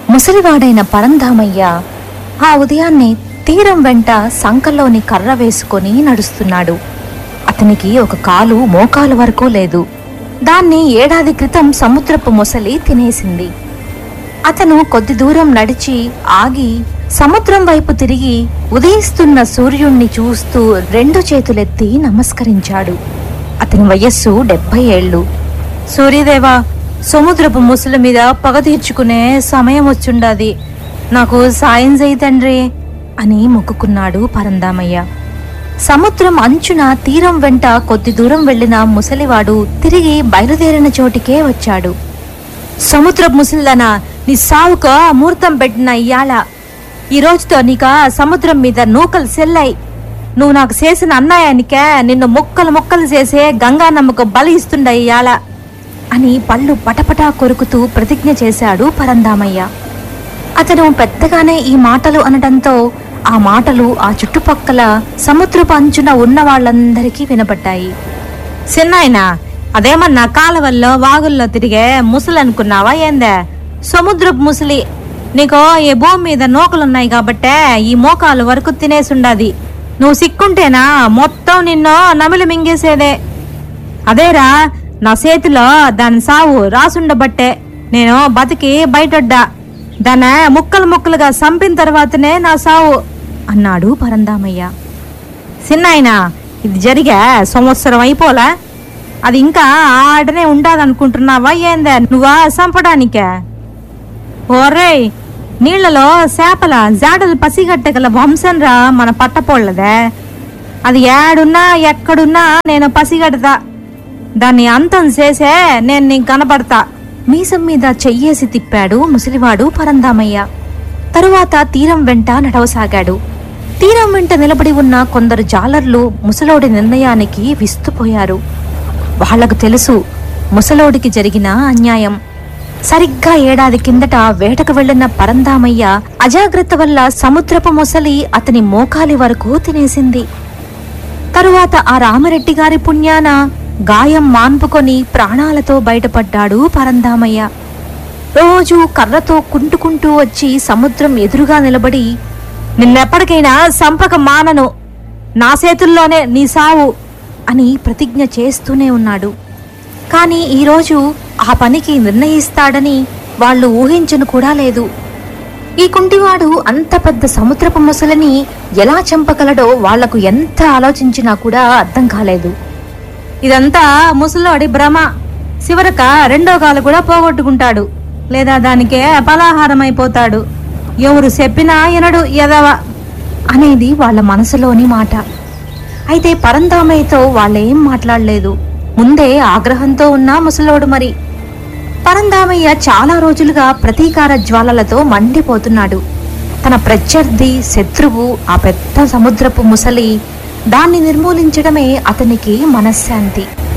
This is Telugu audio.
ముసలివాడైన పరంధామయ్య ఆ ఉదయాన్నే తీరం వెంట సంకల్లోని కర్ర వేసుకొని నడుస్తున్నాడు అతనికి ఒక కాలు మోకాలు వరకు లేదు దాన్ని ఏడాది క్రితం సముద్రపు మొసలి తినేసింది అతను కొద్ది దూరం నడిచి ఆగి సముద్రం వైపు తిరిగి ఉదయిస్తున్న సూర్యుణ్ణి చూస్తూ రెండు చేతులెత్తి నమస్కరించాడు అతని వయస్సు డెబ్బై ఏళ్ళు సూర్యదేవా సముద్రపు ముసలి మీద పగ తీర్చుకునే సమయం వచ్చుండాది నాకు సాయం చేయి తండ్రి అని మొక్కుకున్నాడు పరందామయ్య సముద్రం అంచున తీరం వెంట కొద్ది దూరం వెళ్లిన ముసలివాడు తిరిగి బయలుదేరిన చోటికే వచ్చాడు సముద్ర ముసలిదన నీ సావుకు ముహూర్తం పెట్టిన ఇయాల ఈ రోజుతో నీక సముద్రం మీద నూకలు సెల్లై నువ్వు నాకు చేసిన అన్యాయానికే నిన్ను మొక్కలు మొక్కలు చేసే గంగా నమ్మకు బలి ఇస్తుండ ఇయాల అని పళ్ళు పటపటా కొరుకుతూ ప్రతిజ్ఞ చేశాడు పరందామయ్య అతను పెద్దగానే ఈ మాటలు అనడంతో ఆ మాటలు ఆ చుట్టుపక్కల సముద్రపు అంచున ఉన్న వాళ్ళందరికీ వినపడ్డాయి చిన్నాయన అదేమన్నా కాలవల్లో వాగుల్లో తిరిగే ముసలి అనుకున్నావా ఏందే సముద్రపు ముసలి నీకు ఈ భూమి మీద నూకలున్నాయి కాబట్టే ఈ మోకాలు వరకు తినేసుండాది నువ్వు సిక్కుంటేనా మొత్తం నిన్ను నమిలి మింగేసేదే అదేరా నా చేతిలో దాని సావు రాసుండబట్టే నేను బతికి బయటొడ్డా దాన్ని ముక్కలు ముక్కలుగా సంపిన తర్వాతనే నా సావు అన్నాడు పరందామయ్య సిన్నాయన ఇది జరిగే సంవత్సరం అయిపోలా అది ఇంకా ఆడనే ఉండాలనుకుంటున్నావా ఏందే నువ్వా సంపడానికే ఓరేయ్ నీళ్లలో చేపల జాడలు పసిగట్టగల వంశంరా మన పట్టపోళ్ళదే అది ఏడున్నా ఎక్కడున్నా నేను పసిగడతా దాన్ని అంతం చేసే నేను నీకు కనపడతా మీసం మీద చెయ్యేసి తిప్పాడు ముసలివాడు పరందామయ్య తరువాత తీరం వెంట నడవసాగాడు తీరం వెంట నిలబడి ఉన్న కొందరు జాలర్లు ముసలోడి నిర్ణయానికి విస్తుపోయారు వాళ్లకు తెలుసు ముసలోడికి జరిగిన అన్యాయం సరిగ్గా ఏడాది కిందట వేటకు వెళ్లిన పరందామయ్య అజాగ్రత్త వల్ల సముద్రపు మొసలి అతని మోకాలి వరకు తినేసింది తరువాత ఆ రామరెడ్డి గారి పుణ్యాన గాయం మాన్పుకొని ప్రాణాలతో బయటపడ్డాడు పరందామయ్య రోజు కర్రతో కుంటుకుంటూ వచ్చి సముద్రం ఎదురుగా నిలబడి నిన్నెప్పటికైనా సంపక మానను నా చేతుల్లోనే నీ సావు అని ప్రతిజ్ఞ చేస్తూనే ఉన్నాడు కానీ ఈరోజు ఆ పనికి నిర్ణయిస్తాడని వాళ్ళు ఊహించను కూడా లేదు ఈ కుంటివాడు అంత పెద్ద సముద్రపు మొసలిని ఎలా చంపగలడో వాళ్లకు ఎంత ఆలోచించినా కూడా అర్థం కాలేదు ఇదంతా ముసలోడి భ్రమ చివరక రెండో కాలు కూడా పోగొట్టుకుంటాడు లేదా దానికే పలాహారం అయిపోతాడు ఎవరు చెప్పినా ఎనడు ఎదవ అనేది వాళ్ళ మనసులోని మాట అయితే పరంధామయ్యతో వాళ్ళేం మాట్లాడలేదు ముందే ఆగ్రహంతో ఉన్న ముసలోడు మరి పరంధామయ్య చాలా రోజులుగా ప్రతీకార జ్వాలలతో మండిపోతున్నాడు తన ప్రత్యర్థి శత్రువు ఆ పెద్ద సముద్రపు ముసలి దాన్ని నిర్మూలించడమే అతనికి మనశ్శాంతి